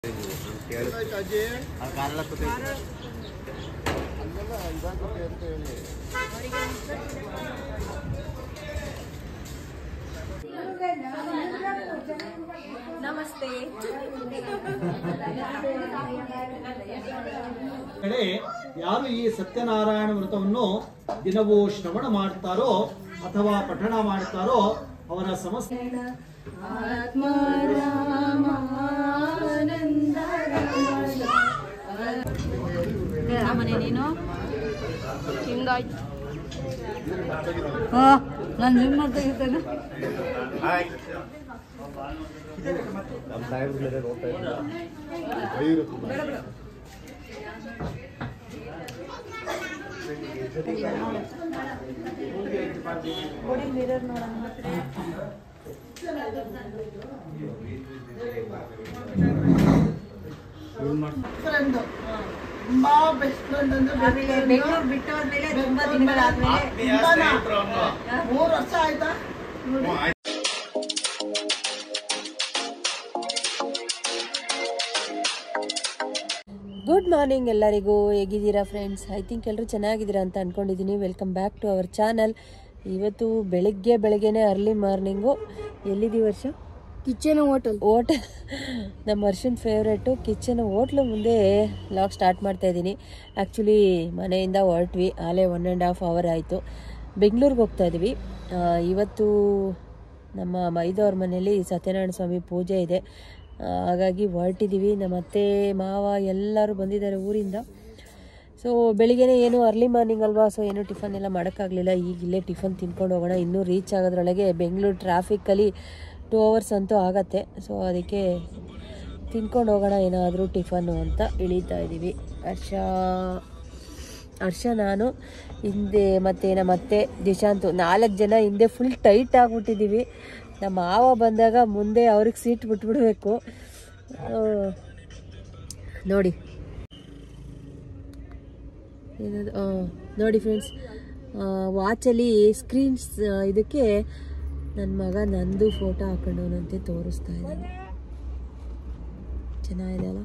ಕಾರೆಲ್ಲ ಕೂತೈತೆ ನಮಸ್ತೆ ಕಡೆ ಯಾರು ಈ ಸತ್ಯನಾರಾಯಣ ವ್ರತವನ್ನು ದಿನವೂ ಶ್ರವಣ ಮಾಡ್ತಾರೋ ಅಥವಾ ಪಠಣ ಮಾಡ್ತಾರೋ ಅವರ ಸಮಸ್ತ ಮನೆ ನೀನು ತಿಂದಾಯ್ತು ನಾನು ಜಿಮ್ ಮಾಡ್ತಾ ಇರ್ತೇನೆ ನಮ್ಮ ಸಾಹೇಬ್ರಲ್ಲೇ ನೋಡ್ತಾ ಇದ್ದಾರೆ ಐದು ಫ್ರೆಂಡ್ ತುಂಬಾ ಬೆಸ್ಟ್ ಫ್ರೆಂಡ್ ಅಂದ್ರೆ best friend. ಬೆಂಗಳೂರು ಬಿಟ್ಟು ಹೋದ್ಮೇಲೆ ತುಂಬಾ ದಿನಗಳಾದ್ಮೇಲೆ ತುಂಬಾನ? ಮೂರು ವರ್ಷ ಆಯ್ತಾ ಗುಡ್ ಮಾರ್ನಿಂಗ್ ಎಲ್ಲರಿಗೂ ಹೇಗಿದ್ದೀರಾ ಫ್ರೆಂಡ್ಸ್ ಐ ಥಿಂಕ್ ಎಲ್ಲರೂ ಚೆನ್ನಾಗಿದ್ದೀರಾ ಅಂತ ಅಂದ್ಕೊಂಡಿದ್ದೀನಿ welcome back to our channel ಇವತ್ತು ಬೆಳಿಗ್ಗೆ ಬೆಳಗ್ಗೆನೆ ಅರ್ಲಿ ಮಾರ್ನಿಂಗು ಎಲ್ಲಿದ್ದೀವಿ ವರ್ಷ ಕಿಚನ್ ಹೋಟೆಲ್ ಓಟ್ ನಮ್ಮ ವರ್ಷನ್ ಫೇವ್ರೇಟು ಕಿಚನ್ ಹೋಟ್ಲು ಮುಂದೆ ಲಾಗ್ ಸ್ಟಾರ್ಟ್ ಮಾಡ್ತಾ ಇದ್ದೀನಿ ಆ್ಯಕ್ಚುಲಿ ಮನೆಯಿಂದ ಹೊರಟ್ವಿ ಆಲೇ ಒನ್ ಆ್ಯಂಡ್ ಹಾಫ್ ಅವರ್ ಆಯಿತು ಬೆಂಗಳೂರಿಗೆ ಹೋಗ್ತಾ ಇದ್ವಿ ಆ, ಇವತ್ತು ನಮ್ಮ ಮೈದವ್ರ ಮನೇಲಿ ಸತ್ಯನಾರಾಯಣ ಸ್ವಾಮಿ ಪೂಜೆ ಇದೆ ಆ, ಹಾಗಾಗಿ ಹೊರಟಿದ್ದೀವಿ ನಮ್ಮ ಅತ್ತೆ ಮಾವ ಎಲ್ಲರೂ ಬಂದಿದ್ದಾರೆ ಊರಿಂದ ಸೊ ಬೆಳಿಗ್ಗೆನೇ ಏನು ಅರ್ಲಿ ಮಾರ್ನಿಂಗ್ ಅಲ್ವಾ ಸೊ ಏನು ಟಿಫನ್ ಎಲ್ಲ ಮಾಡೋಕ್ಕಾಗಲಿಲ್ಲ ಈಗ ಇಲ್ಲೇ ಟಿಫನ್ ತಿನ್ಕೊಂಡು ಹೋಗೋಣ ಇನ್ನೂ ರೀಚ್ ಆಗೋದ್ರೊಳಗೆ ಬೆಂಗಳೂರು ಟ್ರಾಫಿಕ್ಕಲ್ಲಿ ಟೂ ಅವರ್ಸ್ ಅಂತೂ ಆಗತ್ತೆ ಸೊ ಅದಕ್ಕೆ ತಿನ್ಕೊಂಡು ಹೋಗೋಣ ಏನಾದರೂ ಟಿಫನ್ನು ಅಂತ ಇಳೀತಾ ಇದ್ದೀವಿ ಹರ್ಷ ಹರ್ಷ ನಾನು ಹಿಂದೆ ಮತ್ತು ನಮ್ಮ ಅತ್ತೆ ದಿಶಾಂತು ನಾಲ್ಕು ಜನ ಹಿಂದೆ ಫುಲ್ ಟೈಟ್ ಆಗಿಬಿಟ್ಟಿದ್ದೀವಿ ನಮ್ಮ ಮಾವ ಬಂದಾಗ ಮುಂದೆ ಅವ್ರಿಗೆ ಸೀಟ್ ಬಿಟ್ಬಿಡ್ಬೇಕು ಆ, ನೋಡಿ ಏನದು ಆ, ನೋಡಿ ಫ್ರೆಂಡ್ಸ್ ವಾಚಲ್ಲಿ ಸ್ಕ್ರೀನ್ಸ್ ಇದಕ್ಕೆ ನನ್ನ ಮಗ ನಂದು ಫೋಟೋ ಹಾಕೊಂಡವನಂತೆ ತೋರಿಸ್ತಾ ಇದ್ದಾನೆ ಚೆನ್ನಾಗಿದೆ ಅಲ್ಲ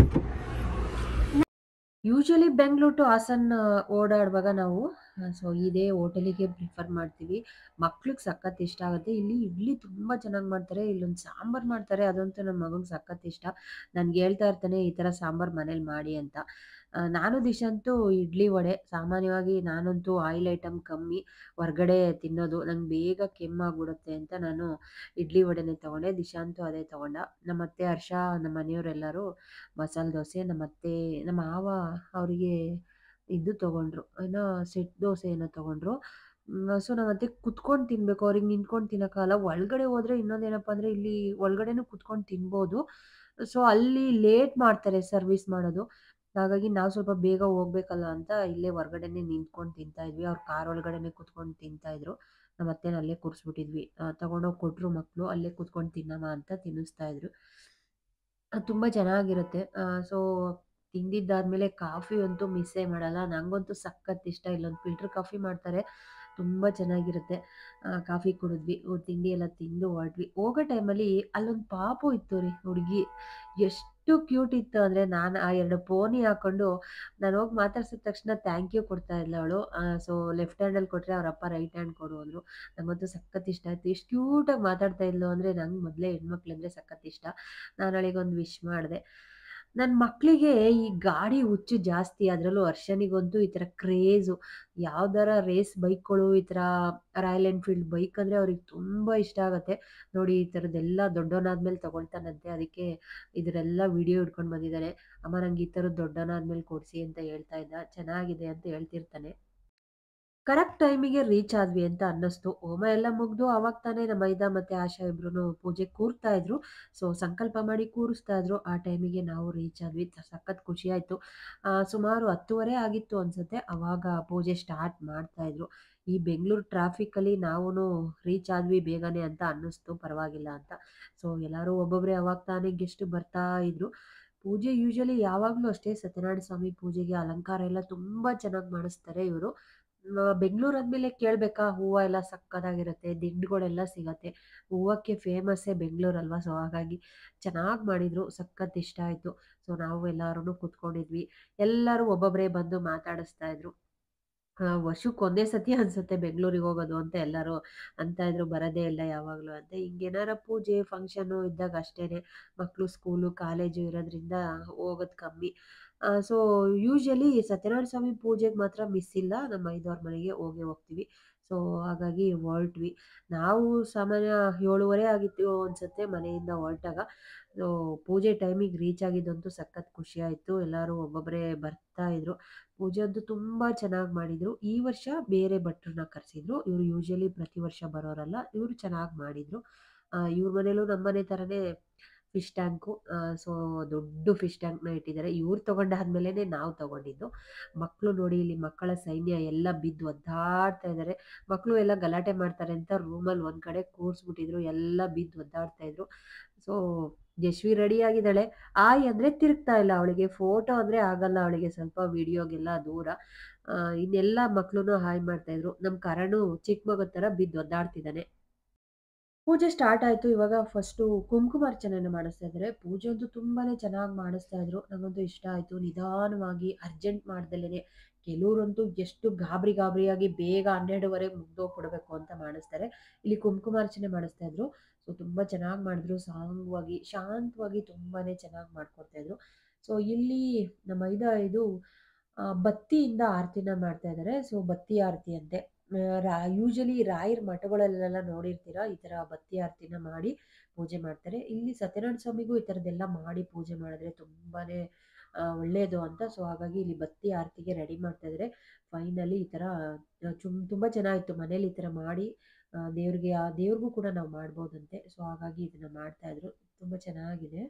ಯೂಶಲಿ ಬೆಂಗಳೂರು ಟು ಹಾಸನ್ ಓಡಾಡುವಾಗ ನಾವು ಸೊ ಇದೇ ಹೋಟೆಲಿಗೆ ಪ್ರಿಫರ್ ಮಾಡ್ತೀವಿ ಮಕ್ಳಿಗೆ ಸಖತ್ ಇಷ್ಟ ಆಗುತ್ತೆ ಇಲ್ಲಿ ಇಡ್ಲಿ ತುಂಬ ಚೆನ್ನಾಗಿ ಮಾಡ್ತಾರೆ ಇಲ್ಲೊಂದು ಸಾಂಬಾರು ಮಾಡ್ತಾರೆ ಅದಂತೂ ನನ್ನ ಮಗಂಗೆ ಸಖತ್ ಇಷ್ಟ ನನಗೆ ಹೇಳ್ತಾ ಇರ್ತಾನೆ ಈ ಥರ ಸಾಂಬಾರು ಮನೇಲಿ ಮಾಡಿ ಅಂತ ಆ, ನಾನು ದಿಶಂತೂ ಇಡ್ಲಿ ವಡೆ ಸಾಮಾನ್ಯವಾಗಿ ನಾನಂತೂ ಆಯಿಲ್ ಐಟಮ್ ಕಮ್ಮಿ ಹೊರ್ಗಡೆ ತಿನ್ನೋದು ನಂಗೆ ಬೇಗ ಕೆಮ್ಮಾಗ್ಬಿಡುತ್ತೆ ಅಂತ ನಾನು ಇಡ್ಲಿ ವಡೆನೇ ತೊಗೊಂಡೆ ದಿಶಾಂತೂ ಅದೇ ತೊಗೊಂಡ ನಮ್ಮ ಅತ್ತೆ ಹರ್ಷ ನಮ್ಮ ಮನೆಯವರೆಲ್ಲರೂ ಮಸಾಲೆ ದೋಸೆ ನಮ್ಮ ಅತ್ತೆ ನಮ್ಮ ಮಾವ ಅವರಿಗೆ ಇದು ತೊಗೊಂಡ್ರು ಏನೋ ಸೆಟ್ ದೋಸೆ ಏನೋ ತೊಗೊಂಡ್ರು ಸೊ ನಮ್ಮ ಅತ್ತೆ ಕುತ್ಕೊಂಡು ತಿನ್ಬೇಕು ಅವ್ರಿಗೆ ನಿಂತ್ಕೊಂಡು ತಿನ್ನೋಕ್ಕಾಗಲ್ಲ ಒಳಗಡೆ ಹೋದರೆ ಇನ್ನೊಂದೇನಪ್ಪ ಅಂದರೆ ಇಲ್ಲಿ ಒಳಗಡೆನೂ ಕುತ್ಕೊಂಡು ತಿನ್ಬೋದು ಸೊ ಅಲ್ಲಿ ಲೇಟ್ ಮಾಡ್ತಾರೆ ಸರ್ವಿಸ್ ಮಾಡೋದು ಹಾಗಾಗಿ ನಾವು ಸ್ವಲ್ಪ ಬೇಗ ಹೋಗ್ಬೇಕಲ್ಲ ಅಂತ ಇಲ್ಲೇ ಹೊರ್ಗಡೆನೆ ನಿಂತ್ಕೊಂಡು ತಿಂತಾ ಇದ್ವಿ ಅವ್ರ ಕಾರ್ ಒಳಗಡೆನೆ ಕುತ್ಕೊಂಡು ತಿಂತಾ ಇದ್ರು ನಮ್ಮ ಅತ್ತೆನ ಅಲ್ಲೇ ಕೂರಿಸ್ಬಿಟ್ಟಿದ್ವಿ ತಗೊಂಡೋಗಿ ಕೊಟ್ಟರು ಮಕ್ಕಳು ಅಲ್ಲೇ ಕುತ್ಕೊಂಡು ತಿನ್ನಮ್ಮ ಅಂತ ತಿನ್ನಿಸ್ತಾ ಇದ್ರು ಅದು ತುಂಬ ಚೆನ್ನಾಗಿರುತ್ತೆ ಸೊ ತಿಂದಿದ್ದಾದ್ಮೇಲೆ ಕಾಫಿ ಅಂತೂ ಮಿಸ್ಸೇ ಮಾಡಲ್ಲ ನನಗಂತೂ ಸಖತ್ ಇಷ್ಟ ಇಲ್ಲೊಂದು ಫಿಲ್ಟರ್ ಕಾಫಿ ಮಾಡ್ತಾರೆ ತುಂಬ ಚೆನ್ನಾಗಿರುತ್ತೆ ಆ, ಕಾಫಿ ಕುಡಿದ್ವಿ ಊ, ತಿಂಡಿ ಎಲ್ಲ ತಿಂದು ಹೊರಟ್ವಿ ಹೋಗೋ ಟೈಮಲ್ಲಿ ಅಲ್ಲೊಂದು ಪಾಪು ಇತ್ತು ರೀ ಹುಡುಗಿ ಎಷ್ಟು ಕ್ಯೂಟ್ ಇತ್ತು ಅಂದರೆ ನಾನು ಆ ಎರಡು ಪೋನಿ ಹಾಕೊಂಡು ನಾನು ಹೋಗಿ ಮಾತಾಡ್ಸಿದ ತಕ್ಷಣ ಥ್ಯಾಂಕ್ ಯು ಕೊಡ್ತಾ ಇದ್ಲ ಅವಳು ಸೊ ಲೆಫ್ಟ್ ಹ್ಯಾಂಡಲ್ಲಿ ಕೊಟ್ಟರೆ ಅವ್ರ ಅಪ್ಪ ರೈಟ್ ಹ್ಯಾಂಡ್ ಕೊಡು ಅಂದರು ನಂಗಂತೂ ಸಖತ್ ಇಷ್ಟ ಆಯಿತು ಎಷ್ಟು ಕ್ಯೂಟಾಗಿ ಮಾತಾಡ್ತಾ ಇದ್ಲು ಅಂದರೆ ನಂಗೆ ಮೊದಲೇ ಹೆಣ್ಮಕ್ಳು ಅಂದರೆ ಸಖತ್ ಇಷ್ಟ ನಾನು ಅವಳಿಗೊಂದು ವಿಶ್ ಮಾಡಿದೆ ನನ್ನ ಮಕ್ಕಳಿಗೆ ಈ ಗಾಡಿ ಹುಚ್ಚು ಜಾಸ್ತಿ ಅದರಲ್ಲೂ ಹರ್ಷನಿಗಂತೂ ಈ ಥರ ಕ್ರೇಜು ಯಾವ್ದಾರ ರೇಸ್ ಬೈಕ್ಗಳು ಈ ಥರ ರಾಯಲ್ ಎನ್ಫೀಲ್ಡ್ ಬೈಕ್ ಅಂದರೆ ಅವ್ರಿಗೆ ತುಂಬ ಇಷ್ಟ ಆಗುತ್ತೆ ನೋಡಿ ಈ ಥರದ್ದೆಲ್ಲ ದೊಡ್ಡವನಾದ್ಮೇಲೆ ತಗೊಳ್ತಾನಂತೆ ಅದಕ್ಕೆ ಇದರೆಲ್ಲ ವಿಡಿಯೋ ಹಿಡ್ಕೊಂಡು ಬಂದಿದ್ದಾನೆ ಅಮ್ಮ ನಂಗೆ ಈ ಥರದ್ದು ದೊಡ್ಡವನಾದ್ಮೇಲೆ ಕೊಡಿಸಿ ಅಂತ ಹೇಳ್ತಾ ಇದ್ದ ಚೆನ್ನಾಗಿದೆ ಅಂತ ಹೇಳ್ತಿರ್ತಾನೆ ಕರೆಕ್ಟ್ ಟೈಮಿಗೆ ರೀಚ್ ಆದ್ವಿ ಅಂತ ಅನ್ನಿಸ್ತು ಹೋಮ ಎಲ್ಲ ಮುಗ್ದು ಅವಾಗ ತಾನೇ ನಮ್ಮ ಮೈದಾ ಮತ್ತು ಆಶಾ ಇಬ್ರು ಪೂಜೆ ಕೂರ್ತಾ ಇದ್ರು ಸೊ ಸಂಕಲ್ಪ ಮಾಡಿ ಕೂರಿಸ್ತಾ ಇದ್ರು ಆ ಟೈಮಿಗೆ ನಾವು ರೀಚ್ ಆದ್ವಿ ತ- ಸಖತ್ ಖುಷಿ ಆಯಿತು ಸುಮಾರು ಹತ್ತುವರೆ ಆಗಿತ್ತು ಅನ್ಸುತ್ತೆ ಅವಾಗ ಪೂಜೆ ಸ್ಟಾರ್ಟ್ ಮಾಡ್ತಾ ಇದ್ರು ಈ ಬೆಂಗಳೂರು ಟ್ರಾಫಿಕ್ಕಲ್ಲಿ ನಾವು ರೀಚ್ ಆದ್ವಿ ಬೇಗನೆ ಅಂತ ಅನ್ನಿಸ್ತು ಪರವಾಗಿಲ್ಲ ಅಂತ ಸೊ ಎಲ್ಲರೂ ಒಬ್ಬೊಬ್ಬರೇ ಅವಾಗ ತಾನೇ ಗೆಸ್ಟ್ ಬರ್ತಾ ಇದ್ರು ಪೂಜೆ ಯೂಶಲಿ ಯಾವಾಗಲೂ ಅಷ್ಟೇ ಸತ್ಯನಾರಾಯಣ ಸ್ವಾಮಿ ಪೂಜೆಗೆ ಅಲಂಕಾರ ಎಲ್ಲ ತುಂಬ ಚೆನ್ನಾಗಿ ಮಾಡಿಸ್ತಾರೆ ಇವರು ಬೆಂಗಳೂರು ಅಂದಮೇಲೆ ಕೇಳಬೇಕಾ ಹೂವು ಎಲ್ಲ ಸಕ್ಕತ್ತಾಗಿರುತ್ತೆ ದಿಂಡುಗಳೆಲ್ಲ ಸಿಗತ್ತೆ ಹೂವಕ್ಕೆ ಫೇಮಸ್ಸೇ ಬೆಂಗಳೂರು ಅಲ್ವಾ ಸೊ ಹಾಗಾಗಿ ಚೆನ್ನಾಗಿ ಮಾಡಿದರು ಸಖತ್ ಇಷ್ಟ ಆಯಿತು ಸೊ ನಾವು ಎಲ್ಲರೂ ಕೂತ್ಕೊಂಡಿದ್ವಿ ಎಲ್ಲರೂ ಒಬ್ಬೊಬ್ಬರೇ ಬಂದು ಮಾತಾಡಿಸ್ತಾ ಇದ್ರು ಆ, ವರ್ಷಕ್ಕೆ ಒಂದೇ ಸತಿ ಅನ್ಸುತ್ತೆ ಬೆಂಗಳೂರಿಗೆ ಹೋಗೋದು ಅಂತ ಎಲ್ಲರೂ ಅಂತ ಇದ್ರು ಬರೋದೇ ಇಲ್ಲ ಯಾವಾಗಲೂ ಅಂತ ಹಿಂಗೇನಾರ ಪೂಜೆ ಫಂಕ್ಷನು ಇದ್ದಾಗ ಅಷ್ಟೇನೆ ಮಕ್ಕಳು ಸ್ಕೂಲು ಕಾಲೇಜು ಇರೋದ್ರಿಂದ ಹೋಗೋದು ಕಮ್ಮಿ ಸೊ ಯೂಶಲಿ ಸತ್ಯನಾರಾಯಣ ಸ್ವಾಮಿ ಪೂಜೆಗೆ ಮಾತ್ರ ಮಿಸ್ ಇಲ್ಲ ನಮ್ಮ ಐದವ್ರ ಮನೆಗೆ ಹೋಗೇ ಹೋಗ್ತೀವಿ ಸೊ ಹಾಗಾಗಿ ಹೊರಟ್ವಿ ನಾವು ಸಾಮಾನ್ಯ ಏಳುವರೆ ಆಗಿತ್ತು ಅನ್ಸುತ್ತೆ ಮನೆಯಿಂದ ಹೊರಟಾಗ ಸೊ ಪೂಜೆ ಟೈಮಿಗೆ ರೀಚ್ ಆಗಿದ್ದಂತೂ ಸಖತ್ ಖುಷಿ ಆಯಿತು ಎಲ್ಲರೂ ಒಬ್ಬೊಬ್ಬರೇ ಬರ್ತಾ ಇದ್ರು ಪೂಜೆ ಅಂತೂ ತುಂಬ ಚೆನ್ನಾಗಿ ಮಾಡಿದರು ಈ ವರ್ಷ ಬೇರೆ ಭಟ್ರನ್ನ ಕರೆಸಿದ್ರು ಇವರು ಯೂಶಲಿ ಪ್ರತಿ ವರ್ಷ ಬರೋರಲ್ಲ ಇವರು ಚೆನ್ನಾಗಿ ಮಾಡಿದರು ಇವ್ರ ಮನೇಲೂ ನಮ್ಮ ಮನೆ ಥರನೇ ಫಿಶ್ ಟ್ಯಾಂಕು ಸೊ ದೊಡ್ಡ ಫಿಶ್ ಟ್ಯಾಂಕ್ನ ಇಟ್ಟಿದ್ದಾರೆ ಇವ್ರು ತೊಗೊಂಡಾದ್ಮೇಲೆ ನಾವು ತೊಗೊಂಡಿದ್ದು ಮಕ್ಕಳು ನೋಡಿ ಇಲ್ಲಿ ಮಕ್ಕಳ ಸೈನ್ಯ ಎಲ್ಲ ಬಿದ್ದು ಒದ್ದಾಡ್ತಾ ಇದ್ದಾರೆ ಮಕ್ಕಳು ಎಲ್ಲ ಗಲಾಟೆ ಮಾಡ್ತಾರೆ ಅಂತ ರೂಮಲ್ಲಿ ಒಂದು ಕಡೆ ಕೂರಿಸ್ಬಿಟ್ಟಿದ್ರು ಎಲ್ಲ ಬಿದ್ದು ಒದ್ದಾಡ್ತಾ ಇದ್ರು ಸೊ ಯಶ್ವಿ ರೆಡಿ ಆಗಿದ್ದಾಳೆ ಆಯ್ ಅಂದರೆ ತಿರುಗ್ತಾ ಇಲ್ಲ ಅವಳಿಗೆ ಫೋಟೋ ಅಂದರೆ ಆಗಲ್ಲ ಅವಳಿಗೆ ಸ್ವಲ್ಪ ವಿಡಿಯೋಗೆಲ್ಲ ದೂರ ಆ, ಇನ್ನೆಲ್ಲ ಮಕ್ಕಳು ಹಾಯ್ ಮಾಡ್ತಾ ಇದ್ರು ನಮ್ಮ ಕರಣು ಚಿಕ್ಕ ಮಗದ ಥರ ಬಿದ್ದು ಒದ್ದಾಡ್ತಿದ್ದಾನೆ ಪೂಜೆ ಸ್ಟಾರ್ಟ್ ಆಯಿತು ಇವಾಗ ಫಸ್ಟು ಕುಂಕುಮಾರ್ಚನೆಯನ್ನು ಮಾಡಿಸ್ತಾ ಇದ್ದಾರೆ ಪೂಜೆ ಅಂತೂ ತುಂಬಾ ಚೆನ್ನಾಗಿ ಮಾಡಿಸ್ತಾ ಇದ್ರು ನನಗಂತೂ ಇಷ್ಟ ಆಯಿತು ನಿಧಾನವಾಗಿ ಅರ್ಜೆಂಟ್ ಮಾಡ್ದಲೇ ಕೆಲವರಂತೂ ಎಷ್ಟು ಗಾಬರಿ ಗಾಬರಿಯಾಗಿ ಬೇಗ ಹನ್ನೆರಡುವರೆಗೆ ಮುಗ್ದೋಗ್ಬಿಡ್ಬೇಕು ಅಂತ ಮಾಡಿಸ್ತಾರೆ ಇಲ್ಲಿ ಕುಂಕುಮಾರ್ಚನೆ ಮಾಡಿಸ್ತಾ ಇದ್ರು ಸೊ ತುಂಬ ಚೆನ್ನಾಗಿ ಮಾಡಿದ್ರು ಸಾಂಗವಾಗಿ ಶಾಂತವಾಗಿ ತುಂಬಾ ಚೆನ್ನಾಗಿ ಮಾಡ್ಕೊಡ್ತಾ ಇದ್ರು ಸೊ ಇಲ್ಲಿ ನಮ್ಮ ಐದ ಇದು ಆ, ಬತ್ತಿಯಿಂದ ಆರತಿನ ಮಾಡ್ತಾ ಇದ್ದಾರೆ ಸೊ ಬತ್ತಿ ಆರತಿ ಅಂತೆ ರಾ ಯೂಶಲಿ ರಾಯರ ಮಠಗಳಲ್ಲೆಲ್ಲ ನೋಡಿರ್ತೀರ ಈ ಥರ ಬತ್ತಿ ಆರತಿನ ಮಾಡಿ ಪೂಜೆ ಮಾಡ್ತಾರೆ ಇಲ್ಲಿ ಸತ್ಯನಾರಾಯಣ ಸ್ವಾಮಿಗೂ ಈ ಥರದ್ದೆಲ್ಲ ಮಾಡಿ ಪೂಜೆ ಮಾಡಿದ್ರೆ ತುಂಬಾ ಒಳ್ಳೆಯದು ಅಂತ ಸೊ ಹಾಗಾಗಿ ಇಲ್ಲಿ ಬತ್ತಿ ಆರತಿಗೆ ರೆಡಿ ಮಾಡ್ತಾ ಇದ್ದಾರೆ ಫೈನಲಿ ಈ ಥರ ಚುಮ್ ತುಂಬ ಚೆನ್ನಾಗಿತ್ತು ಮನೇಲಿ ಈ ಥರ ಮಾಡಿ ಆ, ದೇವ್ರಿಗೆ ಆ ದೇವ್ರಿಗೂ ಕೂಡ ನಾವು ಮಾಡ್ಬೋದಂತೆ ಸೊ ಹಾಗಾಗಿ ಇದನ್ನ ಮಾಡ್ತಾ ಇದ್ರು ತುಂಬ ಚೆನ್ನಾಗಿದೆ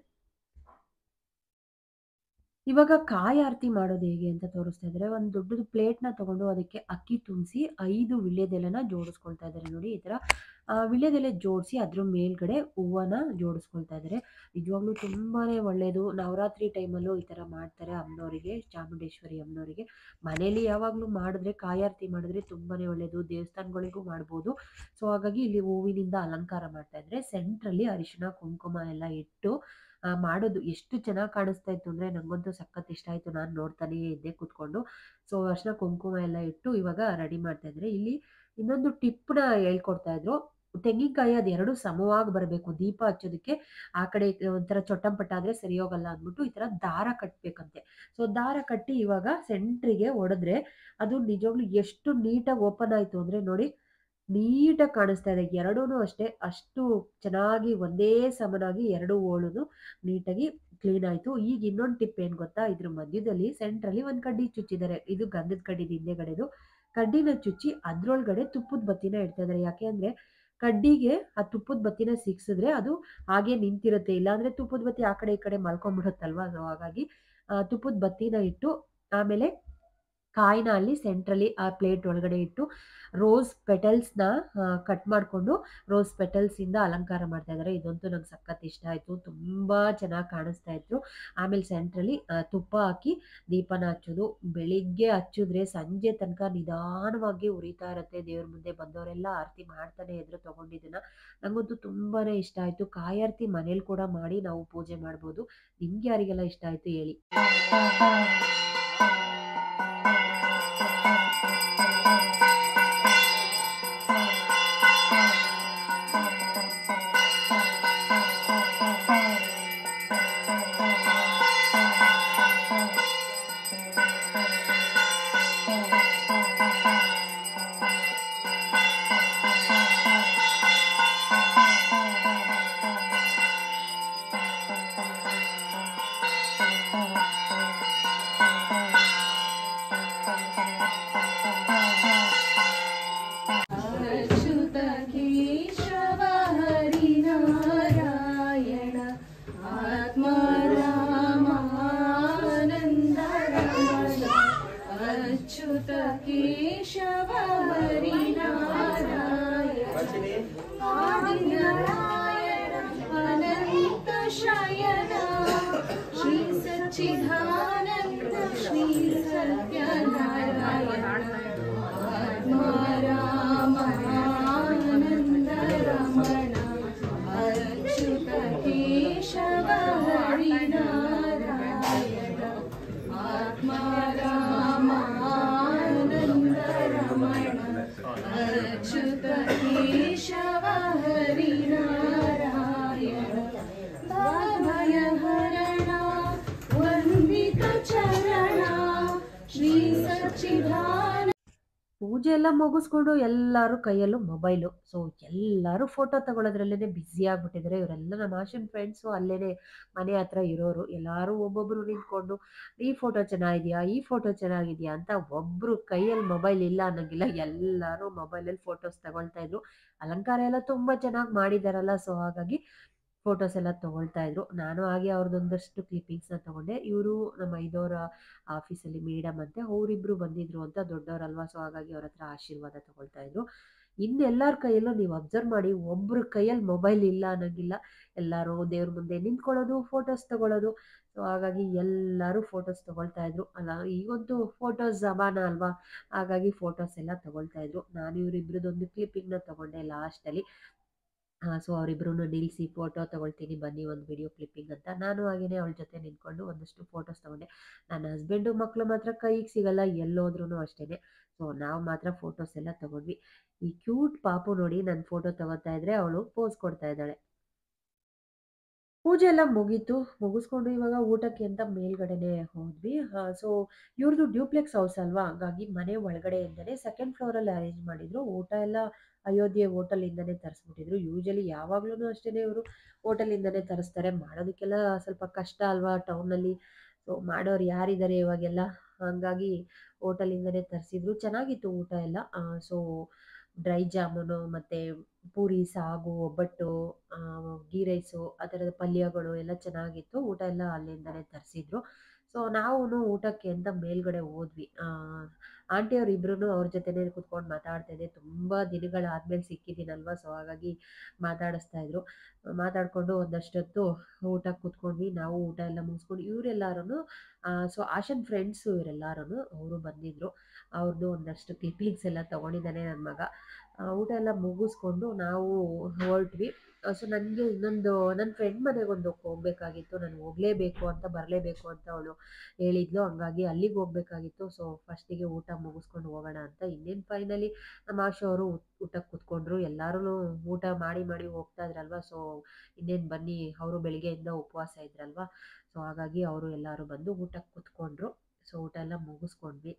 ಇವಾಗ ಕಾಯಿ ಆರತಿ ಮಾಡೋದು ಹೇಗೆ ಅಂತ ತೋರಿಸ್ತಾ ಇದ್ದಾರೆ ಒಂದು ದೊಡ್ಡದು ಪ್ಲೇಟ್ನ ತಗೊಂಡು ಅದಕ್ಕೆ ಅಕ್ಕಿ ತುಂಬಿಸಿ ಐದು ವಿಳ್ಯದೆಲೆನ ಜೋಡಿಸ್ಕೊಳ್ತಾ ಇದ್ದಾರೆ ನೋಡಿ ಈ ಥರ ಆ, ವಿಳ್ಯದೆಲೆ ಜೋಡಿಸಿ ಅದ್ರ ಮೇಲ್ಗಡೆ ಹೂವನ ಜೋಡಿಸ್ಕೊಳ್ತಾ ಇದ್ದಾರೆ ನಿಜವಾಗ್ಲೂ ತುಂಬಾ ಒಳ್ಳೆಯದು ನವರಾತ್ರಿ ಟೈಮಲ್ಲೂ ಈ ಥರ ಮಾಡ್ತಾರೆ ಅಮ್ಮನವರಿಗೆ ಚಾಮುಂಡೇಶ್ವರಿ ಅಮ್ಮನವರಿಗೆ ಮನೇಲಿ ಯಾವಾಗಲೂ ಮಾಡಿದ್ರೆ ಕಾಯಾರತಿ ಮಾಡಿದ್ರೆ ತುಂಬಾ ಒಳ್ಳೆಯದು ದೇವಸ್ಥಾನಗಳಿಗೂ ಮಾಡ್ಬೋದು ಸೊ ಹಾಗಾಗಿ ಇಲ್ಲಿ ಹೂವಿನಿಂದ ಅಲಂಕಾರ ಮಾಡ್ತಾ ಇದ್ದಾರೆ ಸೆಂಟ್ರಲ್ಲಿ ಅರಿಶಿಣ ಕುಂಕುಮ ಎಲ್ಲ ಇಟ್ಟು ಆ, ಮಾಡೋದು ಎಷ್ಟು ಚೆನ್ನಾಗಿ ಕಾಣಿಸ್ತಾ ಇತ್ತು ಅಂದರೆ ನನಗಂತೂ ಸಖತ್ ಇಷ್ಟ ಆಯಿತು ನಾನು ನೋಡ್ತಾನೇ ಇದ್ದೆ ಕೂತ್ಕೊಂಡು ಸೊ ಅರಿಶಿನ ಕುಂಕುಮ ಎಲ್ಲ ಇಟ್ಟು ಇವಾಗ ರೆಡಿ ಮಾಡ್ತಾ ಇದ್ದಾರೆ ಇಲ್ಲಿ ಇನ್ನೊಂದು ಟಿಪ್ನ ಹೇಳ್ಕೊಡ್ತಾ ಇದ್ರು ತೆಂಗಿನಕಾಯಿ ಅದು ಎರಡು ಸಮವಾಗಿ ಬರಬೇಕು ದೀಪ ಹಚ್ಚೋದಕ್ಕೆ ಆ ಕಡೆ ಒಂಥರ ಚೊಟ್ಟಂಪಟ್ಟ ಆದರೆ ಸರಿ ಹೋಗಲ್ಲ ಅಂದ್ಬಿಟ್ಟು ಈ ಥರ ದಾರ ಕಟ್ಟಬೇಕಂತೆ ಸೊ ದಾರ ಕಟ್ಟಿ ಇವಾಗ ಸೆಂಟ್ರಿಗೆ ಹೊಡೆದ್ರೆ ಅದು ನಿಜವಾಗ್ಲೂ ಎಷ್ಟು ನೀಟಾಗಿ ಓಪನ್ ಆಯಿತು ಅಂದರೆ ನೋಡಿ ನೀಟಾಗಿ ಕಾಣಿಸ್ತಾ ಇದೆ ಎರಡೂ ಅಷ್ಟೇ ಅಷ್ಟು ಚೆನ್ನಾಗಿ ಒಂದೇ ಸಮನಾಗಿ ಎರಡು ಓಳುನು ನೀಟಾಗಿ ಕ್ಲೀನ್ ಆಯಿತು ಈಗ ಇನ್ನೊಂದು ಟಿಪ್ ಏನು ಗೊತ್ತಾ ಇದ್ರ ಮಧ್ಯದಲ್ಲಿ ಸೆಂಟ್ರಲ್ಲಿ ಒಂದು ಕಡ್ಡಿ ಚುಚ್ಚಿದ್ದಾರೆ ಇದು ಗಂಧದ ಕಡ್ಡಿ ಹಿಂದೆಗಡೆದು ಕಡ್ಡಿನ ಚುಚ್ಚಿ ಅದ್ರೊಳಗಡೆ ತುಪ್ಪದ ಬತ್ತಿನ ಇಡ್ತಾ ಇದ್ದಾರೆ ಯಾಕೆ ಅಂದರೆ ಕಡ್ಡಿಗೆ ಆ ತುಪ್ಪದ ಬತ್ತಿನ ಸಿಕ್ಸಿದ್ರೆ ಅದು ಹಾಗೆ ನಿಂತಿರುತ್ತೆ ಇಲ್ಲಾಂದ್ರೆ ತುಪ್ಪದ ಬತ್ತಿ ಆ ಕಡೆ ಈ ಕಡೆ ಮಲ್ಕೊಂಡ್ಬಿಡುತ್ತಲ್ವಾ ಸೊ ಹಾಗಾಗಿ ಆ, ತುಪ್ಪದ ಬತ್ತಿನ ಇಟ್ಟು ಆಮೇಲೆ ಕಾಯಿನ ಅಲ್ಲಿ ಸೆಂಟ್ರಲ್ಲಿ ಆ ಪ್ಲೇಟ್ ಒಳಗಡೆ ಇಟ್ಟು ರೋಸ್ ಪೆಟಲ್ಸ್ನ ಕಟ್ ಮಾಡಿಕೊಂಡು ರೋಸ್ ಪೆಟಲ್ಸಿಂದ ಅಲಂಕಾರ ಮಾಡ್ತಾ ಇದ್ದಾರೆ ಇದಂತೂ ನಂಗೆ ಸಖತ್ ಇಷ್ಟ ಆಯಿತು ತುಂಬ ಚೆನ್ನಾಗಿ ಕಾಣಿಸ್ತಾ ಇತ್ತು ಆಮೇಲೆ ಸೆಂಟ್ರಲ್ಲಿ ತುಪ್ಪ ಹಾಕಿ ದೀಪನ ಹಚ್ಚೋದು ಬೆಳಿಗ್ಗೆ ಹಚ್ಚಿದ್ರೆ ಸಂಜೆ ತನಕ ನಿಧಾನವಾಗಿ ಉರಿತಾ ಇರುತ್ತೆ ದೇವ್ರ ಮುಂದೆ ಬಂದವರೆಲ್ಲ ಆರತಿ ಮಾಡ್ತಾನೆ ಎದುರು ತೊಗೊಂಡಿದ್ದನ್ನ ನನಗಂತೂ ತುಂಬಾ ಇಷ್ಟ ಆಯಿತು ಕಾಯಾರತಿ ಮನೇಲಿ ಕೂಡ ಮಾಡಿ ನಾವು ಪೂಜೆ ಮಾಡ್ಬೋದು ನಿಮ್ಗೆ ಯಾರಿಗೆಲ್ಲ ಇಷ್ಟ ಆಯಿತು ಹೇಳಿ अच्युत केशव हरिनारायण आत्मरामानन्द रमण अच्युत केशव हरिनारायण आदिनारायण अनन्त शयन श्री सच्चिदानन्द श्री सत्यनारायण ವಿಧಾನ ಪೂಜೆ ಎಲ್ಲ ಮುಗಿಸ್ಕೊಂಡು ಎಲ್ಲರೂ ಕೈಯಲ್ಲೂ ಮೊಬೈಲು ಸೊ ಎಲ್ಲರೂ ಫೋಟೋ ತಗೊಳ್ಳೋದ್ರಲ್ಲೇ ಬ್ಯುಸಿ ಆಗ್ಬಿಟ್ಟಿದ್ದಾರೆ ಇವರೆಲ್ಲ ನಮ್ಮ ಆಶನ್ ಫ್ರೆಂಡ್ಸು ಅಲ್ಲೇ ಮನೆ ಹತ್ರ ಇರೋರು ಎಲ್ಲರೂ ಒಬ್ಬೊಬ್ಬರು ನಿಂತ್ಕೊಂಡು ಈ ಫೋಟೋ ಚೆನ್ನಾಗಿದೆಯಾ ಈ ಫೋಟೋ ಚೆನ್ನಾಗಿದೆಯಾ ಅಂತ ಒಬ್ಬರು ಕೈಯಲ್ಲಿ ಮೊಬೈಲ್ ಇಲ್ಲ ಅನ್ನೋಂಗಿಲ್ಲ ಎಲ್ಲರೂ ಮೊಬೈಲಲ್ಲಿ ಫೋಟೋಸ್ ತಗೊಳ್ತಾ ಇದ್ರು ಅಲಂಕಾರ ಎಲ್ಲ ತುಂಬ ಚೆನ್ನಾಗಿ ಮಾಡಿದಾರಲ್ಲ ಸೊ ಹಾಗಾಗಿ ಫೋಟೋಸ್ ಎಲ್ಲ ತೊಗೊಳ್ತಾ ಇದ್ರು ನಾನು ಹಾಗೆ ಅವ್ರದ್ದೊಂದಷ್ಟು ಕ್ಲಿಪ್ಪಿಂಗ್ಸ್ನ ತೊಗೊಂಡೆ ಇವರು ನಮ್ಮ ಐದೋರ ಆಫೀಸಲ್ಲಿ ಮೇಡಮ್ ಅಂತೆ ಅವರಿಬ್ರು ಬಂದಿದ್ರು ಅಂತ ದೊಡ್ಡವರಲ್ವಾ ಸೊ ಹಾಗಾಗಿ ಅವ್ರ ಹತ್ರ ಆಶೀರ್ವಾದ ತಗೊಳ್ತಾ ಇದ್ರು ಇನ್ನೆಲ್ಲರ ಕೈಯಲ್ಲೂ ನೀವು ಅಬ್ಸರ್ವ್ ಮಾಡಿ ಒಬ್ಬರ ಕೈಯಲ್ಲಿ ಮೊಬೈಲ್ ಇಲ್ಲ ಅನ್ನೋಂಗಿಲ್ಲ ಎಲ್ಲರೂ ದೇವ್ರ ಮುಂದೆ ನಿಂತ್ಕೊಳ್ಳೋದು ಫೋಟೋಸ್ ತಗೊಳ್ಳೋದು ಸೊ ಹಾಗಾಗಿ ಎಲ್ಲರೂ ಫೋಟೋಸ್ ತಗೊಳ್ತಾ ಇದ್ರು ಅಲ್ಲ ಈಗಂತೂ ಫೋಟೋಸ್ ಜಮಾನ ಅಲ್ವಾ ಹಾಗಾಗಿ ಫೋಟೋಸ್ ಎಲ್ಲ ತಗೊಳ್ತಾ ಇದ್ರು ನಾನು ಇವರಿಬ್ರದ್ದೊಂದು ಕ್ಲಿಪ್ಪಿಂಗ್ನ ತಗೊಂಡೆ ಲಾಸ್ಟಲ್ಲಿ ಸೊ ಅವರಿಬ್ರು ನಿಲ್ಲಿಸಿ ಫೋಟೋ ತಗೊಳ್ತೀನಿ ಬನ್ನಿ ಒಂದು ವಿಡಿಯೋ ಕ್ಲಿಪ್ಪಿಂಗ್ ಅಂತ ನಾನು ಹಾಗೇನೆ ಅವಳ ಜೊತೆ ನಿಂತ್ಕೊಂಡು ಒಂದಷ್ಟು ಫೋಟೋಸ್ ತಗೊಂಡೆ ನನ್ನ ಹಸ್ಬೆಂಡು ಮಕ್ಕಳು ಮಾತ್ರ ಕೈಗೆ ಸಿಗಲ್ಲ ಎಲ್ಲೋದ್ರೂ ಅಷ್ಟೇ ಸೊ ನಾವು ಮಾತ್ರ ಫೋಟೋಸ್ ಎಲ್ಲ ತಗೊಂಡ್ವಿ ಈ ಕ್ಯೂಟ್ ಪಾಪು ನೋಡಿ ನನ್ನ ಫೋಟೋ ತಗೋತಾ ಇದ್ರೆ ಅವಳು ಪೋಸ್ ಕೊಡ್ತಾ ಇದ್ದಾಳೆ ಪೂಜೆ ಎಲ್ಲ ಮುಗೀತು ಮುಗಿಸ್ಕೊಂಡು ಇವಾಗ ಊಟಕ್ಕೆ ಅಂತ ಮೇಲ್ಗಡೆನೆ ಹೋದ್ವಿ ಸೊ ಇವ್ರದ್ದು ಡ್ಯೂಪ್ಲೆಕ್ಸ್ ಹೌಸ್ ಅಲ್ವಾ ಹಂಗಾಗಿ ಮನೆ ಒಳಗಡೆಯಿಂದನೇ ಸೆಕೆಂಡ್ ಫ್ಲೋರಲ್ಲಿ ಅರೇಂಜ್ ಮಾಡಿದ್ರು ಊಟ ಎಲ್ಲ ಅಯೋಧ್ಯೆ ಹೋಟೆಲಿಂದನೇ ತರಿಸ್ಬಿಟ್ಟಿದ್ರು ಯೂಶಲಿ ಯಾವಾಗ್ಲೂ ಅಷ್ಟೇ ಇವರು ಹೋಟೆಲಿಂದನೇ ತರಿಸ್ತಾರೆ ಮಾಡೋದಕ್ಕೆಲ್ಲ ಸ್ವಲ್ಪ ಕಷ್ಟ ಅಲ್ವಾ ಟೌನಲ್ಲಿ ಸೊ ಮಾಡೋರು ಯಾರಿದ್ದಾರೆ ಇವಾಗೆಲ್ಲ ಹಂಗಾಗಿ ಹೋಟೆಲಿಂದನೇ ತರಿಸಿದ್ರು ಚೆನ್ನಾಗಿತ್ತು ಊಟ ಎಲ್ಲ ಸೊ ಡ್ರೈ ಜಾಮೂನು ಮತ್ತು ಪೂರಿ ಸಾಗು ಒಬ್ಬಟ್ಟು ಆ, ಗೀ ರೈಸು ಆ ಥರದ ಪಲ್ಯಗಳು ಎಲ್ಲ ಚೆನ್ನಾಗಿತ್ತು ಊಟ ಎಲ್ಲ ಅಲ್ಲಿಂದನೇ ತರಿಸಿದ್ರು ಸೊ ನಾವು ಊಟಕ್ಕೆ ಅಂತ ಮೇಲ್ಗಡೆ ಹೋದ್ವಿ ಆಂಟಿಯವ್ರು ಇಬ್ರು ಅವ್ರ ಜೊತೆನೇ ಕುತ್ಕೊಂಡು ಮಾತಾಡ್ತಾ ಇದ್ದೆ ತುಂಬ ದಿನಗಳಾದ್ಮೇಲೆ ಸಿಕ್ಕಿದ್ದೀನಲ್ವ ಸೊ ಹಾಗಾಗಿ ಮಾತಾಡಿಸ್ತಾ ಇದ್ರು ಮಾತಾಡಿಕೊಂಡು ಒಂದಷ್ಟೊತ್ತು ಊಟಕ್ಕೆ ಕೂತ್ಕೊಂಡ್ವಿ ನಾವು ಊಟ ಎಲ್ಲ ಮುಗಿಸ್ಕೊಂಡು ಇವರೆಲ್ಲರೂ ಸೊ ಆಶನ್ ಫ್ರೆಂಡ್ಸು ಇವರೆಲ್ಲರೂ ಅವರು ಬಂದಿದ್ರು ಅವ್ರದ್ದು ಒಂದಷ್ಟು ಕ್ಲಿಪ್ಪಿಂಗ್ಸ್ ಎಲ್ಲ ತೊಗೊಂಡಿದ್ದಾನೆ ನನ್ನ ಮಗ ಆ, ಊಟ ಎಲ್ಲ ಮುಗಿಸ್ಕೊಂಡು ನಾವು ಹೊರಟ್ವಿ ಸೊ ನನಗೆ ಇನ್ನೊಂದು ನನ್ನ ಫ್ರೆಂಡ್ ಮನೆಗೆ ಒಂದು ಹೋಗ್ಬೇಕಾಗಿತ್ತು ನಾನು ಹೋಗಲೇಬೇಕು ಅಂತ ಬರಲೇಬೇಕು ಅಂತ ಅವಳು ಹೇಳಿದ್ಲು ಹಂಗಾಗಿ ಅಲ್ಲಿಗೆ ಹೋಗ್ಬೇಕಾಗಿತ್ತು ಸೊ ಫಸ್ಟಿಗೆ ಊಟ ಮುಗಿಸ್ಕೊಂಡು ಹೋಗೋಣ ಅಂತ ಇನ್ನೇನು ಫೈನಲಿ ನಮ್ಮ ಆಶು ಅವರು ಊಟಕ್ಕೆ ಕೂತ್ಕೊಂಡ್ರು ಎಲ್ಲರೂ ಊಟ ಮಾಡಿ ಮಾಡಿ ಹೋಗ್ತಾ ಇದ್ರಲ್ವ ಸೊ ಇನ್ನೇನು ಬನ್ನಿ ಅವರು ಬೆಳಿಗ್ಗೆಯಿಂದ ಉಪವಾಸ ಇದ್ರಲ್ವ ಸೊ ಹಾಗಾಗಿ ಅವರು ಎಲ್ಲರೂ ಬಂದು ಊಟಕ್ಕೆ ಕೂತ್ಕೊಂಡ್ರು ಸೊ ಊಟ ಎಲ್ಲ ಮುಗಿಸ್ಕೊಂಡ್ವಿ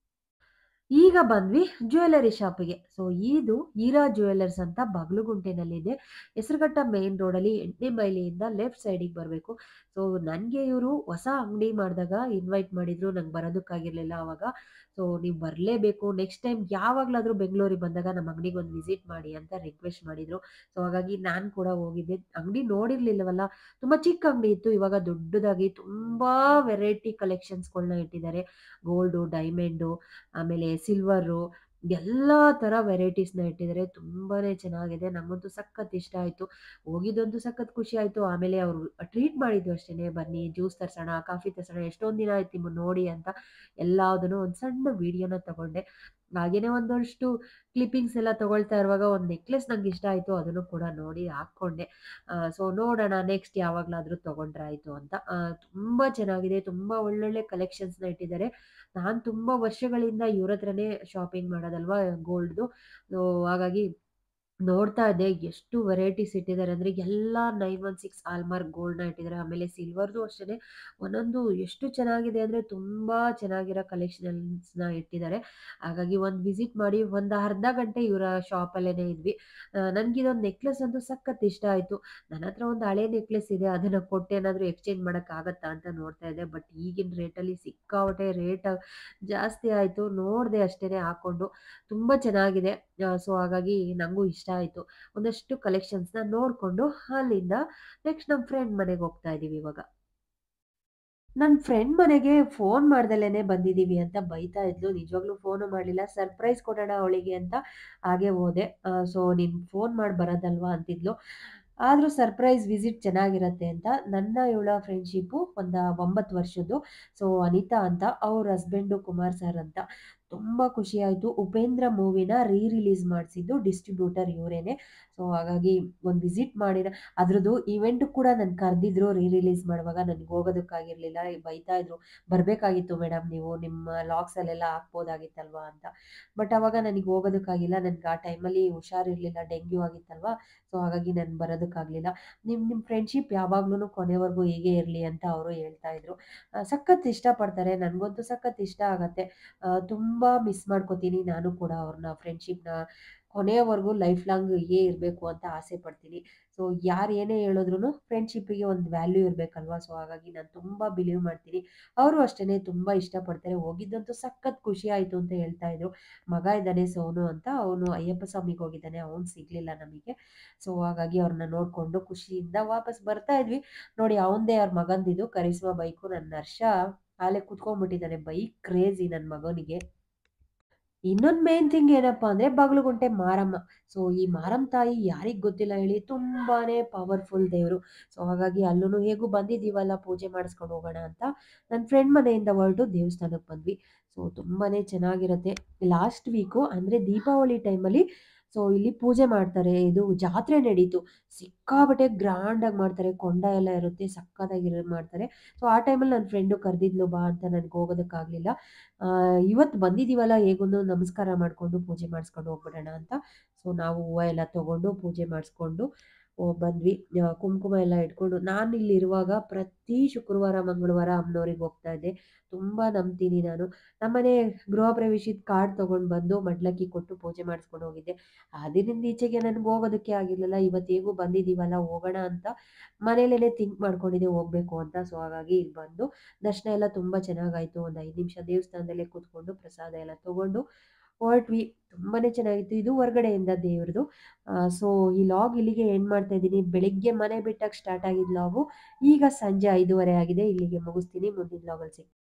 ಈಗ ಬಂದ್ವಿ ಜ್ಯುವೆಲರಿ ಶಾಪಿಗೆ ಸೊ ಇದು ಹೀರಾ ಜ್ಯುವೆಲರ್ಸ್ ಅಂತ ಬಗಲುಗುಂಟೆನಲ್ಲಿದೆ ಹೆಸರುಘಟ್ಟ ಮೇನ್ ರೋಡಲ್ಲಿ ಎಂಟನೇ ಮೈಲಿಯಿಂದ ಲೆಫ್ಟ್ ಸೈಡಿಗೆ ಬರಬೇಕು ಸೊ ನನಗೆ ಇವರು ಹೊಸ ಅಂಗಡಿ ಮಾಡಿದಾಗ ಇನ್ವೈಟ್ ಮಾಡಿದ್ರು ನಂಗೆ ಬರೋದಕ್ಕಾಗಿರಲಿಲ್ಲ ಅವಾಗ ಸೊ ನೀವು ಬರಲೇಬೇಕು ನೆಕ್ಸ್ಟ್ ಟೈಮ್ ಯಾವಾಗಲಾದರೂ ಬೆಂಗಳೂರಿಗೆ ಬಂದಾಗ ನಮ್ಮ ಅಂಗಡಿಗೆ ಒಂದು ವಿಸಿಟ್ ಮಾಡಿ ಅಂತ ರಿಕ್ವೆಸ್ಟ್ ಮಾಡಿದರು ಸೊ ಹಾಗಾಗಿ ನಾನು ಕೂಡ ಹೋಗಿದ್ದೆ ಅಂಗಡಿ ನೋಡಿರ್ಲಿಲ್ಲವಲ್ಲ ತುಂಬ ಚಿಕ್ಕ ಅಂಗಡಿ ಇತ್ತು ಇವಾಗ ದೊಡ್ಡದಾಗಿ ತುಂಬ ವೆರೈಟಿ ಕಲೆಕ್ಷನ್ಸ್ಗಳನ್ನ ಇಟ್ಟಿದ್ದಾರೆ ಗೋಲ್ಡು ಡೈಮಂಡು ಆಮೇಲೆ ಸಿಲ್ವರು ಎಲ್ಲ ಥರ ವೆರೈಟೀಸ್ನ ಇಟ್ಟಿದ್ದಾರೆ ತುಂಬಾ ಚೆನ್ನಾಗಿದೆ ನನಗಂತೂ ಸಖತ್ ಇಷ್ಟ ಆಯಿತು ಹೋಗಿದ್ದಂತೂ ಸಖತ್ ಖುಷಿ ಆಯಿತು ಆಮೇಲೆ ಅವರು ಟ್ರೀಟ್ ಮಾಡಿದ್ದು ಅಷ್ಟೇ ಬನ್ನಿ ಜ್ಯೂಸ್ ತರ್ಸೋಣ ಕಾಫಿ ತರ್ಸೋಣ ಎಷ್ಟೊಂದು ದಿನ ಆಯ್ತು ನಿಮ್ಮನ್ನು ನೋಡಿ ಅಂತ ಎಲ್ಲದನ್ನು ಒಂದು ಸಣ್ಣ ವಿಡಿಯೋನ ತಗೊಂಡೆ ಹಾಗೇನೆ ಒಂದಷ್ಟು ಕ್ಲಿಪ್ಪಿಂಗ್ಸ್ ಎಲ್ಲ ತಗೊಳ್ತಾ ಇರುವಾಗ ಒಂದು ನೆಕ್ಲೆಸ್ ನಂಗೆ ಇಷ್ಟ ಆಯಿತು ಅದನ್ನು ಕೂಡ ನೋಡಿ ಹಾಕ್ಕೊಂಡೆ ಸೊ ನೋಡೋಣ ನೆಕ್ಸ್ಟ್ ಯಾವಾಗಲಾದರೂ ತೊಗೊಂಡ್ರಾಯ್ತು ಅಂತ ಆ, ತುಂಬ ಚೆನ್ನಾಗಿದೆ ತುಂಬ ಒಳ್ಳೊಳ್ಳೆ ಕಲೆಕ್ಷನ್ಸ್ನ ಇಟ್ಟಿದ್ದಾರೆ ನಾನು ತುಂಬ ವರ್ಷಗಳಿಂದ ಇವ್ರ ಹತ್ರನೇ ಶಾಪಿಂಗ್ ಮಾಡೋದಲ್ವಾ ಗೋಲ್ಡ್ದು ಸೊ ಹಾಗಾಗಿ ನೋಡ್ತಾ ಇದ್ದೆ ಎಷ್ಟು ವೆರೈಟೀಸ್ ಇಟ್ಟಿದ್ದಾರೆ ಅಂದರೆ ಎಲ್ಲ ನೈನ್ ಒನ್ ಸಿಕ್ಸ್ ಆಲ್ಮಾರ್ಕ್ ಗೋಲ್ಡ್ನ ಇಟ್ಟಿದ್ದಾರೆ ಆಮೇಲೆ ಸಿಲ್ವರ್ದು ಅಷ್ಟೇ ಒಂದೊಂದು ಎಷ್ಟು ಚೆನ್ನಾಗಿದೆ ಅಂದರೆ ತುಂಬ ಚೆನ್ನಾಗಿರೋ ಕಲೆಕ್ಷನ್ಸ್ನ ಇಟ್ಟಿದ್ದಾರೆ ಹಾಗಾಗಿ ಒಂದು ವಿಸಿಟ್ ಮಾಡಿ ಒಂದು ಅರ್ಧ ಗಂಟೆ ಇವರ ಶಾಪಲ್ಲೇ ಇದ್ವಿ ನನಗಿದೊಂದು ನೆಕ್ಲೆಸ್ ಅಂತೂ ಸಖತ್ ಇಷ್ಟ ಆಯಿತು ನನ್ನ ಹತ್ರ ಒಂದು ಹಳೆ ನೆಕ್ಲೆಸ್ ಇದೆ ಅದನ್ನು ಕೊಟ್ಟು ಏನಾದರೂ ಎಕ್ಸ್ಚೇಂಜ್ ಮಾಡೋಕ್ಕಾಗತ್ತಾ ಅಂತ ನೋಡ್ತಾ ಇದ್ದೆ ಬಟ್ ಈಗಿನ ರೇಟಲ್ಲಿ ಸಿಕ್ಕಾಪಟ್ಟೆ ರೇಟ್ ಜಾಸ್ತಿ ಆಯಿತು ನೋಡಿದೆ ಅಷ್ಟೇ ಹಾಕ್ಕೊಂಡು ತುಂಬ ಚೆನ್ನಾಗಿದೆ ಸೊ ಹಾಗಾಗಿ ನನಗೂ ಇಷ್ಟ ಆಯಿತು ಒಂದಷ್ಟು ಕಲೆಕ್ಷನ್ಸ್ನ ನೋಡಿಕೊಂಡು ಅಲ್ಲಿಂದ ನೆಕ್ಸ್ಟ್ ನಮ್ಮ ಫ್ರೆಂಡ್ ಮನೆಗೆ ಹೋಗ್ತಾ ಇದ್ದೀವಿ ಇವಾಗ ನನ್ನ ಫ್ರೆಂಡ್ ಮನೆಗೆ ಫೋನ್ ಮಾಡ್ದಲೇ ಬಂದಿದ್ದೀವಿ ಅಂತ ಬೈತಾ ಇದ್ಲು ನಿಜವಾಗ್ಲೂ ಫೋನು ಮಾಡಲಿಲ್ಲ ಸರ್ಪ್ರೈಸ್ ಕೊಡೋಣ ಅವಳಿಗೆ ಅಂತ ಹಾಗೆ ಹೋದೆ ಸೊ ನೀನು ಫೋನ್ ಮಾಡಿ ಬರೋದಲ್ವಾ ಅಂತಿದ್ಲು ಆದರೂ ಸರ್ಪ್ರೈಸ್ ವಿಸಿಟ್ ಚೆನ್ನಾಗಿರತ್ತೆ ಅಂತ ನನ್ನ ಇವಳ ಫ್ರೆಂಡ್ಶಿಪ್ಪು ಒಂದು ಒಂಬತ್ತು ವರ್ಷದ್ದು ಸೊ ಅನಿತಾ ಅಂತ ಅವ್ರ ಹಸ್ಬೆಂಡು ಕುಮಾರ್ ಸರ್ ಅಂತ ತುಂಬ ಖುಷಿ ಆಯಿತು ಉಪೇಂದ್ರ ಮೂವಿನ ರೀ ರಿಲೀಸ್ ಮಾಡಿಸಿದ್ದು ಡಿಸ್ಟ್ರಿಬ್ಯೂಟರ್ ಇವರೇನೆ ಸೊ ಹಾಗಾಗಿ ಒಂದು ವಿಸಿಟ್ ಮಾಡಿದ ಅದ್ರದ್ದು ಇವೆಂಟ್ ಕೂಡ ನಾನು ಕರೆದಿದ್ರು ರೀ ರಿಲೀಸ್ ಮಾಡುವಾಗ ನನಗೆ ಹೋಗೋದಕ್ಕಾಗಿರಲಿಲ್ಲ ಬೈತಾ ಇದ್ರು ಬರಬೇಕಾಗಿತ್ತು ಮೇಡಮ್ ನೀವು ನಿಮ್ಮ ಲಾಕ್ಸಲ್ಲೆಲ್ಲ ಹಾಕ್ಬೋದಾಗಿತ್ತಲ್ವಾ ಅಂತ ಬಟ್ ಅವಾಗ ನನಗೆ ಹೋಗೋದಕ್ಕಾಗಿಲ್ಲ ನನಗೆ ಆ ಟೈಮಲ್ಲಿ ಹುಷಾರಿರಲಿಲ್ಲ ಡೆಂಗ್ಯೂ ಆಗಿತ್ತಲ್ವಾ ಸೊ ಹಾಗಾಗಿ ನಾನು ಬರೋದಕ್ಕಾಗಲಿಲ್ಲ ನಿಮ್ಮ ನಿಮ್ಮ ಫ್ರೆಂಡ್ಶಿಪ್ ಯಾವಾಗ್ಲೂ ಕೊನೆವರೆಗೂ ಹೀಗೆ ಇರಲಿ ಅಂತ ಅವರು ಹೇಳ್ತಾ ಇದ್ರು ಆ, ಸಖತ್ ಇಷ್ಟಪಡ್ತಾರೆ ನನಗಂತೂ ಸಖತ್ ಇಷ್ಟ ಆಗತ್ತೆ ತುಂಬ ತುಂಬ ಮಿಸ್ ಮಾಡ್ಕೋತೀನಿ ನಾನು ಕೂಡ ಅವ್ರನ್ನ ಫ್ರೆಂಡ್ಶಿಪ್ನ ಕೊನೆಯವರೆಗೂ ಲೈಫ್ ಲಾಂಗ್ ಹೀಗೆ ಇರಬೇಕು ಅಂತ ಆಸೆ ಪಡ್ತೀನಿ ಸೊ ಯಾರು ಏನೇ ಹೇಳಿದ್ರು ಫ್ರೆಂಡ್ಶಿಪ್ಪಿಗೆ ಒಂದು ವ್ಯಾಲ್ಯೂ ಇರಬೇಕಲ್ವಾ ಸೊ ಹಾಗಾಗಿ ನಾನು ತುಂಬ ಬಿಲೀವ್ ಮಾಡ್ತೀನಿ ಅವರು ಅಷ್ಟೇ ತುಂಬ ಇಷ್ಟಪಡ್ತಾರೆ ಹೋಗಿದ್ದಂತೂ ಸಖತ್ ಖುಷಿ ಆಯಿತು ಅಂತ ಹೇಳ್ತಾ ಇದ್ರು ಮಗ ಇದ್ದಾನೆ ಸೋನು ಅಂತ ಅವನು ಅಯ್ಯಪ್ಪ ಸ್ವಾಮಿಗೆ ಹೋಗಿದ್ದಾನೆ ಅವನು ಸಿಗಲಿಲ್ಲ ನಮಗೆ ಸೊ ಹಾಗಾಗಿ ಅವ್ರನ್ನ ನೋಡಿಕೊಂಡು ಖುಷಿಯಿಂದ ವಾಪಸ್ ಬರ್ತಾ ಇದ್ವಿ ನೋಡಿ ಅವನದೇ ಅವ್ರ ಮಗಂದಿದ್ದು ಕರಿಸ್ಮಾ ಬೈಕು ನನ್ನ ಹರ್ಷ ಕಾಲೇ ಕುತ್ಕೊಂಡ್ಬಿಟ್ಟಿದ್ದಾನೆ ಬೈಕ್ ಕ್ರೇಜಿ ನನ್ನ ಮಗನಿಗೆ ಇನ್ನೊಂದು ಮೇನ್ ಥಿಂಗ್ ಏನಪ್ಪಾ ಅಂದ್ರೆ ಬಾಗಲಗುಂಟೆ ಮಾರಮ್ಮ ಸೊ ಈ ಮಾರಮ್ಮ ತಾಯಿ ಯಾರಿಗ್ ಗೊತ್ತಿಲ್ಲ ಹೇಳಿ ತುಂಬಾನೇ ಪವರ್ಫುಲ್ ದೇವರು ಸೊ ಹಾಗಾಗಿ ಅಲ್ಲೂ ಹೇಗೂ ಬಂದಿದ್ದೀವಲ್ಲ ಪೂಜೆ ಮಾಡಿಸ್ಕೊಂಡು ಹೋಗೋಣ ಅಂತ ನನ್ನ ಫ್ರೆಂಡ್ ಮನೆಯಿಂದ ಹೊರಟು ದೇವಸ್ಥಾನಕ್ಕೆ ಬಂದ್ವಿ ಸೊ ತುಂಬಾನೇ ಚೆನ್ನಾಗಿರುತ್ತೆ ಲಾಸ್ಟ್ ವೀಕು ಅಂದ್ರೆ ದೀಪಾವಳಿ ಟೈಮಲ್ಲಿ ಸೊ ಇಲ್ಲಿ ಪೂಜೆ ಮಾಡ್ತಾರೆ ಇದು ಜಾತ್ರೆ ನಡೀತು ಸಿಕ್ಕಾಬಟ್ಟೆ ಗ್ರ್ಯಾಂಡಾಗಿ ಮಾಡ್ತಾರೆ ಕೊಂಡ ಎಲ್ಲ ಇರುತ್ತೆ ಸಕ್ಕತ್ತಾಗಿ ಮಾಡ್ತಾರೆ ಸೊ ಆ ಟೈಮಲ್ಲಿ ನನ್ನ ಫ್ರೆಂಡು ಕರೆದಿದ್ಲು ಬಾ ಅಂತ ನನಗೆ ಹೋಗೋದಕ್ಕಾಗಲಿಲ್ಲ ಇವತ್ತು ಬಂದಿದ್ದೀವಲ್ಲ ಹೇಗೊಂದು ನಮಸ್ಕಾರ ಮಾಡಿಕೊಂಡು ಪೂಜೆ ಮಾಡಿಸ್ಕೊಂಡು ಹೋಗ್ಬಿಡೋಣ ಅಂತ ಸೊ ನಾವು ಹೂವು ಎಲ್ಲ ತೊಗೊಂಡು ಪೂಜೆ ಮಾಡಿಸ್ಕೊಂಡು ಬಂದ್ವಿ ಆ, ಕುಂಕುಮ ಎಲ್ಲ ಇಟ್ಕೊಂಡು ನಾನು ಇಲ್ಲಿ ಇರುವಾಗ ಪ್ರತಿ ಶುಕ್ರವಾರ ಮಂಗಳವಾರ ಅಮ್ಮನವ್ರಿಗೆ ಹೋಗ್ತಾ ಇದ್ದೆ ತುಂಬ ನಂಬ್ತೀನಿ ನಾನು ನಮ್ಮನೆ ಗೃಹ ಪ್ರವೇಶದ ಕಾರ್ಡ್ ತೊಗೊಂಡು ಬಂದು ಮಡ್ಲಕ್ಕಿ ಕೊಟ್ಟು ಪೂಜೆ ಮಾಡಿಸ್ಕೊಂಡು ಹೋಗಿದ್ದೆ ಅದರಿಂದ ಈಚೆಗೆ ನನಗೆ ಹೋಗೋದಕ್ಕೆ ಆಗಿರಲಿಲ್ಲ ಇವತ್ತು ಹೇಗೂ ಬಂದಿದ್ದೀವಲ್ಲ ಹೋಗೋಣ ಅಂತ ಮನೇಲೇ ಥಿಂಕ್ ಮಾಡ್ಕೊಂಡಿದ್ದೆ ಹೋಗಬೇಕು ಅಂತ ಸೊ ಹಾಗಾಗಿ ಇಲ್ಲಿ ಬಂದು ದರ್ಶನ ಎಲ್ಲ ತುಂಬ ಚೆನ್ನಾಗಾಯಿತು ಒಂದು ಐದು ನಿಮಿಷ ದೇವಸ್ಥಾನದಲ್ಲೇ ಕೂತ್ಕೊಂಡು ಪ್ರಸಾದ ಎಲ್ಲ ತೊಗೊಂಡು ಹೊರಟ್ವಿ ತುಂಬಾ ಚೆನ್ನಾಗಿತ್ತು ಇದು ಹೊರಗಡೆಯಿಂದ ದೇವ್ರದ್ದು ಸೊ ಈ ಲಾಗ್ ಇಲ್ಲಿಗೆ ಎಂಡ್ ಮಾಡ್ತಾ ಇದ್ದೀನಿ ಬೆಳಿಗ್ಗೆ ಮನೆ ಬಿಟ್ಟಾಗ ಸ್ಟಾರ್ಟ್ ಆಗಿದ್ದು ಲಾಗು ಈಗ ಸಂಜೆ ಐದೂವರೆ ಆಗಿದೆ ಇಲ್ಲಿಗೆ ಮುಗಿಸ್ತೀನಿ ಮುಂದಿನ ಲಾಗಲ್ಲಿ ಸಿಗ್ತೀನಿ